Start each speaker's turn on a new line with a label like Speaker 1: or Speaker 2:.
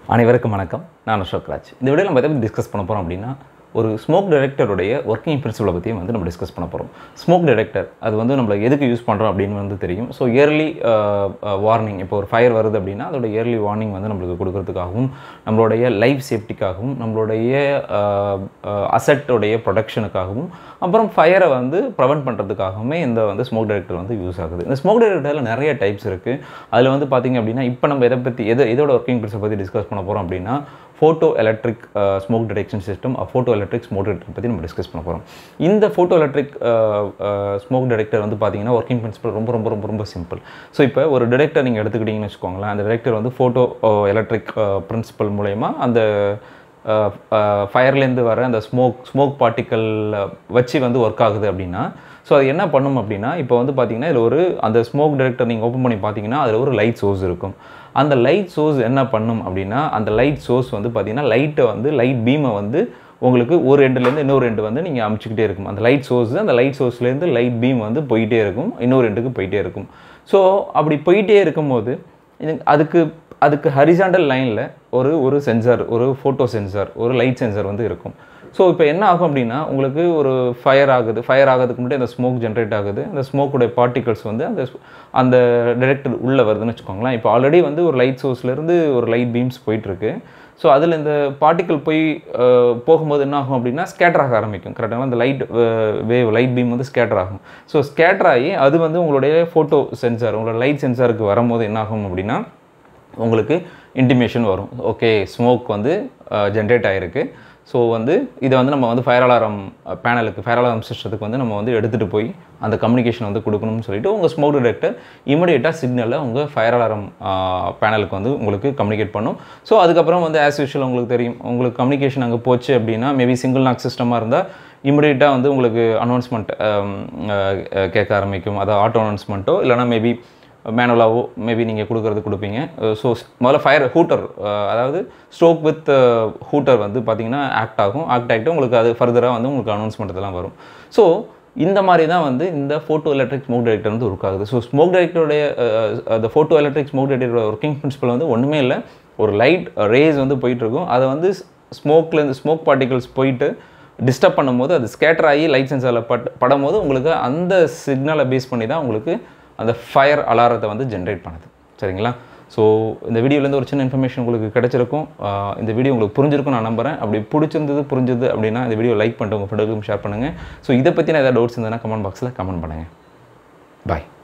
Speaker 1: அனைவருக்கும் வணக்கம் நான் அசோக் ராஜ் இந்த வீடியோ நம்ம எதை பற்றி டிஸ்கஸ் பண்ண போகிறோம் அப்படின்னா ஒரு ஸ்மோக் டிடெக்டருடைய ஒர்க்கிங் பிரின்சிபலை பற்றியும் வந்து நம்ம டிஸ்கஸ் பண்ண போகிறோம் ஸ்மோக் டிடெக்டர் அது வந்து நம்மளை எதுக்கு யூஸ் பண்ணுறோம் அப்படின்னு வந்து தெரியும் ஸோ இயர்லி வார்னிங் இப்போ ஒரு ஃபயர் வருது அப்படின்னா அதோட இயர்லி வார்னிங் வந்து நம்மளுக்கு கொடுக்கறதுக்காகவும் நம்மளுடைய லைஃப் சேஃப்டிக்காகவும் நம்மளுடைய அசட்டோடைய ப்ரொடக்ஷனுக்காகவும் அப்புறம் ஃபயரை வந்து ப்ரிவென்ட் பண்ணுறதுக்காகவுமே இந்த வந்து ஸ்மோக் டிடெக்டர் வந்து யூஸ் ஆகுது இந்த ஸ்மோக் டிடெக்டரில் நிறைய டைப்ஸ் இருக்குது அதில் வந்து பார்த்திங்க அப்படின்னா இப்போ நம்ம எதை பற்றி எது எதோட ஒர்க்கிங் பிரின்சிபல் பற்றி டிஸ்கஸ் பண்ண போகிறோம் அப்படின்னா photo electric smoke detection system photo electric smoke detector பற்றி நம்ம டிஸ்கஸ் பண்ண போகிறோம் இந்த ஃபோட்டோ எலக்ட்ரிக் ஸ்மோக் டிடெக்டர் வந்து பார்த்தீங்கன்னா ஒர்க்கிங் பிரின்சிபல் ரொம்ப ரொம்ப ரொம்ப ரொம்ப சிம்பிள் ஸோ இப்போ ஒரு டிடெக்டர் நீங்கள் எடுத்துக்கிட்டிங்கன்னு வச்சுக்கோங்களேன் அந்த டிடெக்டர் வந்து ஃபோட்டோ எலக்ட்ரிக் பிரின்சிபல் மூலயமா அந்த ஃபயர்லேருந்து வர அந்த ஸ்மோக் ஸ்மோக் பார்ட்டிக்கல் வச்சு வந்து ஒர்க் ஆகுது அப்படின்னா ஸோ அது என்ன பண்ணும் அப்படின்னா இப்போ வந்து பார்த்தீங்கன்னா இதில் ஒரு அந்த ஸ்மோக் டிடெக்டர் நீங்கள் ஓப்பன் பண்ணி பார்த்தீங்கன்னா அதில் ஒரு லைட் சோர்ஸ் இருக்கும் அந்த லைட் சோர்ஸ் என்ன பண்ணும் அப்படின்னா அந்த லைட் சோர்ஸ் வந்து பார்த்தீங்கன்னா லைட்டை வந்து லைட் பீமை வந்து உங்களுக்கு ஒரு எண்டுலேருந்து இன்னொரு ரெண்டு வந்து நீங்கள் அமுச்சிக்கிட்டே இருக்கும் அந்த லைட் சோர்ஸ் அந்த லைட் சோர்ஸ்லேருந்து லைட் பீம் வந்து போயிட்டே இருக்கும் இன்னொரு ரெண்டுக்கு போயிட்டே இருக்கும் ஸோ அப்படி போயிட்டே இருக்கும்போது இது அதுக்கு அதுக்கு ஹரிசாண்டல் லைனில் ஒரு ஒரு சென்சார் ஒரு ஃபோட்டோ சென்சார் ஒரு லைட் சென்சார் வந்து இருக்கும் ஸோ இப்போ என்ன ஆகும் அப்படின்னா உங்களுக்கு ஒரு ஃபயர் ஆகுது ஃபயர் ஆகிறதுக்கு முன்னாடி அந்த ஸ்மோக் ஜென்ரேட் ஆகுது அந்த ஸ்மோக்குடைய பார்ட்டிகல்ஸ் வந்து அந்த அந்த டிரெக்டர் உள்ளே வருதுன்னு வச்சுக்கோங்களேன் இப்போ ஆல்ரெடி வந்து ஒரு லைட் சோர்ஸ்லேருந்து ஒரு லைட் பீம்ஸ் போயிட்டுருக்கு ஸோ அதில் இந்த பார்ட்டிக்கல் போய் போகும்போது என்ன ஆகும் அப்படின்னா ஸ்கேட்டர் ஆக ஆரம்பிக்கும் கரெக்டாக அந்த லைட் வேவ் லைட் பீம் வந்து ஸ்கேட்டர் ஆகும் ஸோ ஸ்கேட்டர் ஆகி அது வந்து உங்களுடைய ஃபோட்டோ சென்சார் உங்களோட லைட் சென்சாருக்கு வரும்போது என்ன ஆகும் அப்படின்னா உங்களுக்கு இன்டிமேஷன் வரும் ஓகே ஸ்மோக் வந்து ஜென்ரேட் ஆகிருக்கு ஸோ வந்து இதை வந்து நம்ம வந்து ஃபயர் அலாரம் பேனலுக்கு ஃபயர் அலாரம் சிஸ்டத்துக்கு வந்து நம்ம வந்து எடுத்துகிட்டு போய் அந்த கம்யூனிகேஷன் வந்து கொடுக்கணும்னு சொல்லிட்டு உங்கள் ஸ்மோக் டிடெக்டர் இமீடியட்டாக சிக்னலில் உங்கள் ஃபயர் அலாரம் பேனலுக்கு வந்து உங்களுக்கு கம்யூனிகேட் பண்ணும் ஸோ அதுக்கப்புறம் வந்து ஆஸ் யூஷுவல் உங்களுக்கு தெரியும் உங்களுக்கு கம்யூனிகேஷன் அங்கே போச்சு அப்படின்னா மேபி சிங்கிள் நாக் சிஸ்டமாக இருந்தால் இமிடியேட்டாக வந்து உங்களுக்கு அனௌன்ஸ்மெண்ட் கேட்க ஆரம்பிக்கும் அதாவது ஆட்டோ அனௌன்ஸ்மெண்ட்டோ இல்லைனா மேபி மேனுவலாகவோ மேபி நீங்கள் கொடுக்குறது கொடுப்பீங்க ஸோ முதல்ல ஃபயர் ஹூட்டர் அதாவது ஸ்ட்ரோக் வித் ஹூட்டர் வந்து பார்த்தீங்கன்னா ஆக்ட் ஆகும் ஆக்ட் ஆகிட்டு உங்களுக்கு அது ஃபர்தராக வந்து உங்களுக்கு அனௌன்ஸ்மெண்ட் இதெல்லாம் வரும் ஸோ இந்த மாதிரி தான் வந்து இந்த ஃபோட்டோ எலக்ட்ரிக் ஸ்மோக் டிரெக்டர் வந்து ஒர்க் ஆகுது ஸோ ஸ்மோக் டிரெக்டருடைய அந்த ஃபோட்டோ எலக்ட்ரிக் ஸ்மோக் டிரெக்டரோட ஒர்க்கிங் பிரின்சிபல் வந்து ஒன்றுமே இல்லை ஒரு லைட் ரேஸ் வந்து போயிட்டுருக்கும் அதை வந்து ஸ்மோக்லேருந்து ஸ்மோக் பார்ட்டிகல்ஸ் போயிட்டு டிஸ்டர்ப் பண்ணும்போது அது ஸ்கேட்டர் ஆகி லைட் சென்சாரில் பட் படும் போது உங்களுக்கு அந்த சிக்னலை பேஸ் பண்ணி தான் உங்களுக்கு அந்த ஃபயர் அலாரத்தை வந்து ஜென்ரேட் பண்ணுது சரிங்களா ஸோ இந்த வீடியோலேருந்து ஒரு சின்ன இன்ஃபர்மேஷன் உங்களுக்கு கிடச்சிருக்கும் இந்த வீடியோ உங்களுக்கு புரிஞ்சிருக்கும் நான் நம்புறேன் அப்படி பிடிச்சிருந்தது புரிஞ்சது அப்படின்னா இந்த வீடியோ லைக் பண்ணிட்டு உங்கள் ஃப்ரெண்டுக்கும் ஷேர் பண்ணுங்கள் ஸோ இதை பற்றின ஏதாவது டவுட்ஸ் இருந்ததுன்னா கமெண்ட் பாக்ஸில் கமெண்ட் பண்ணுங்கள் பாய்